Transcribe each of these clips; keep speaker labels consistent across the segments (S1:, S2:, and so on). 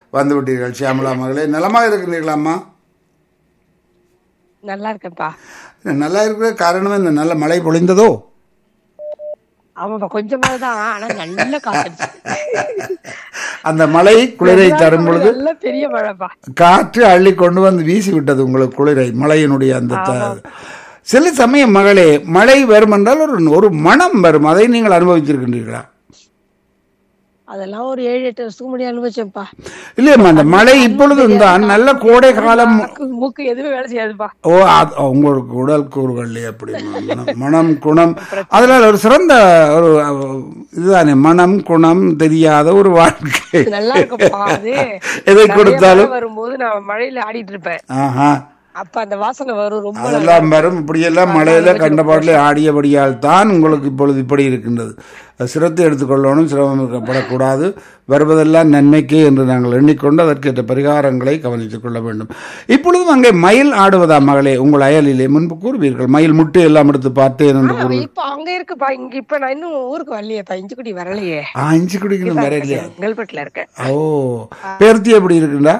S1: வந்து விட்டீர்கள் சியாமலா மகளே நலமாக இருக்கிறீர்களா அம்மா
S2: நல்லா இருக்கேன்ப்பா
S1: நல்லா இருக்கிற காரணம் என்ன நல்ல மழை பொழிந்ததோ
S2: ஆமாப்பா கொஞ்சமா தான் ஆனா நல்ல காத்து
S1: அந்த மழை குளிரை தரும் பொழுது
S2: நல்ல பெரிய மழைப்பா
S1: காற்று அள்ளி கொண்டு வந்து வீசி விட்டது உங்களுக்கு குளிரை மழையினுடைய அந்த த- சில சமயம் மகளே மழை வரும் என்றால் ஒரு ஒரு மனம் வரும் அதை நீங்கள் அனுபவித்திருக்கின்றீர்களா
S2: அதெல்லாம் ஒரு ஏழு எட்டு வருஷத்துக்கு முன்னாடி அனுபவிச்சேன்ப்பா
S1: இல்லையம்மா அந்த மழை இப்பொழுதும் தான் நல்ல கோடை காலம்
S2: நாக்கு, மூக்கு எதுவுமே வேலை செய்யாதுப்பா
S1: ஓ அது- உங்களுக்கு உடல் கூறுகள்லே அப்படி மனம், மனம் குணம் அதனால் ஒரு சிறந்த ஒரு அஹ், இதுதானே மனம் குணம் தெரியாத ஒரு வாழ்க்கை
S2: நல்லா இருக்கும்ப்பா அது
S1: எதை
S2: நிறைய
S1: கொடுத்தாலும்
S2: மழை வரும்போது நான் மழையில ஆடிட்டு இருப்பேன்
S1: ஆஹா
S2: அப்ப அந்த வாசனை வரும் ரொம்ப நல்லா
S1: அதெல்லாம் வரும் இப்படியெல்லாம் மழையில கண்டபாட்டிலே ஆடியபடியால் தான் உங்களுக்கு இப்பொழுது இப்படி இருக்கின்றது அது சிரத்தை எடுத்துக்கொள்ளணும் சிரமம் இருக்கப்படக்கூடாது வருவதெல்லாம் நன்மைக்கே என்று நாங்கள் எண்ணிக்கொண்டு அதற்கேற்ற பரிகாரங்களை கவனித்துக் கொள்ள வேண்டும் இப்பொழுதும் அங்கே மயில் ஆடுவதா மகளே உங்கள் அயலிலே முன்பு கூறுவீர்கள் மயில் முட்டை எல்லாம் எடுத்து பார்த்தேன் என்று
S2: ஆமா,
S1: கூறு
S2: இப்ப அங்க இருக்குப்பா இங்க இப்ப நான் இன்னும் ஊருக்கு வரலையேப்பா இஞ்சிக்குடி வரலையே
S1: ஆ இஞ்சி குடிக்கணும் வேற இல்லையா
S2: செங்கல்பட்டுல இருக்கேன்
S1: ஓ பேர்த்தி எப்படி இருக்குண்டா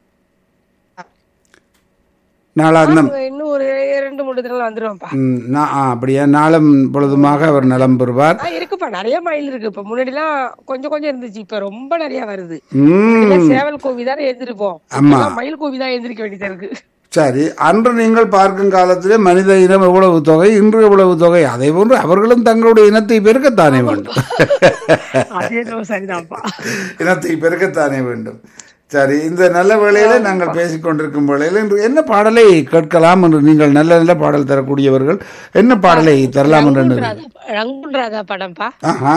S1: நாளா அந்த
S2: அங்க இன்னும் ஒரு ரெண்டு மூணு தினம் வந்துருவேன்ப்பா
S1: ம், நா- ஆ, அப்படியா நாளும் பொழுதுமாக அவர் நலம் பெறுவார்
S2: ஆ, இருக்குப்பா நிறைய மயில் இருக்கு இப்ப முன்னாடி எல்லாம் கொஞ்சம் கொஞ்சம் இருந்துச்சு இப்ப ரொம்ப நிறைய வருது
S1: ம்
S2: இல்ல சேவல் கோவி தான் எழுந்திருப்போம்
S1: ஆமா.
S2: இப்பெல்லாம் மயில் கோவி தான் எழுந்திருக்க வேண்டியதா இருக்கு
S1: சரி அன்று நீங்கள் பார்க்கும் காலத்திலே மனித இனம் எவ்வளவு தொகை இன்று எவ்வளவு தொகை அதே போன்று அவர்களும் தங்களுடைய இனத்தை பெருக்கத்தானே வேண்டும்
S2: அதே என்னவோ சரிதான்ப்பா
S1: இனத்தை பெருக்கத்தானே வேண்டும் சரி இந்த நல்ல வேளையில நாங்கள் பேசிக் கொண்டிருக்கும் வேளையில் இன்று என்ன பாடலை கேட்கலாம் என்று நீங்கள் நல்ல நல்ல பாடல் தரக்கூடியவர்கள் என்ன பாடலை தரலாம் என்று எண்ணுகிறீர்கள்?
S2: ராதா- ரங்குன் ராதா படம்ப்பா
S1: ஆஹா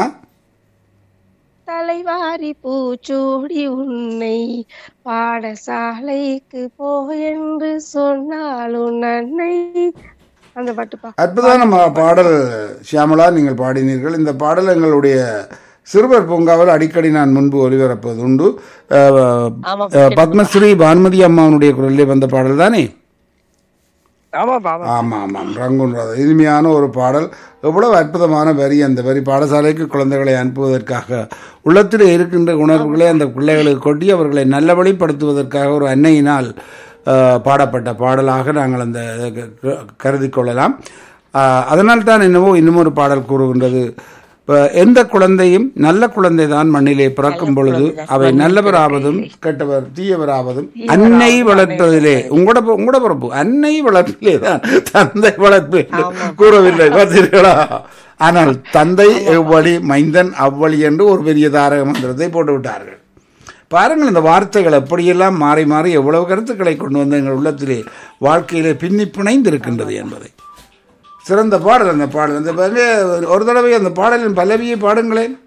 S2: தலைவாரி பூச்சூடி உன்னை பாடசாலைக்கு போ என்று சொன்னாலும் நன்னை அந்த பாட்டுப்பா
S1: அற்புதமான ம- பாடல் சியாமலா நீங்கள் பாடினீர்கள் இந்த பாடல் எங்களுடைய சிறுவர் பூங்காவில் அடிக்கடி நான் முன்பு ஒலிபரப்பது உண்டு அஹ்,
S2: ஆமா
S1: அஹ், பத்மஸ்ரீ பானுமதி அம்மாவுடைய குரலிலே வந்த பாடல் தானே
S2: ஆமாப்பா ஆமா
S1: ஆமாம் ஆமாம் ரங்குன் ராதா இனிமையான ஒரு பாடல் எவ்வளவு அற்புதமான வரி அந்த வரி பாடசாலைக்கு குழந்தைகளை அனுப்புவதற்காக உள்ளத்தில் இருக்கின்ற உணர்வுகளை அந்த பிள்ளைகளுக்கு கொட்டி அவர்களை நல்லவழிப்படுத்துவதற்காக ஒரு அன்னையினால் அஹ், பாடப்பட்ட பாடலாக நாங்கள் அந்த க- க- கருதி கொள்ளலாம் அஹ், அதனால் தான் என்னவோ இன்னும் ஒரு பாடல் கூறுகின்றது இப்ப எந்த குழந்தையும் நல்ல குழந்தை தான் மண்ணிலே பிறக்கும் பொழுது அவை நல்லவராவதும் கெட்டவர் தீயவராவதும் அன்னை வளர்ப்பதிலே உங்களோட உங்களோட பிறப்பு அன்னை வளர்ப்பிலே தான் தந்தை வளர்ப்பு என்று கூறவில்லை பார்த்தீர்களா ஆனால் தந்தை எவ்வழி மைந்தன் அவ்வழி என்று ஒரு பெரிய தாரக மந்திரத்தை போட்டு விட்டார்கள் பாருங்கள் இந்த வார்த்தைகள் எப்படியெல்லாம் மாறி மாறி எவ்வளவு கருத்துக்களை கொண்டு வந்து எங்கள் உள்ளத்திலே வாழ்க்கையிலே பின்னி பிணைந்து இருக்கின்றது என்பதை சிறந்த பாடல் அந்த பாடல் அந்த பாருங்க, ஒரு தடவை அந்த பாடலின் பல்லவியை பாடுங்களேன்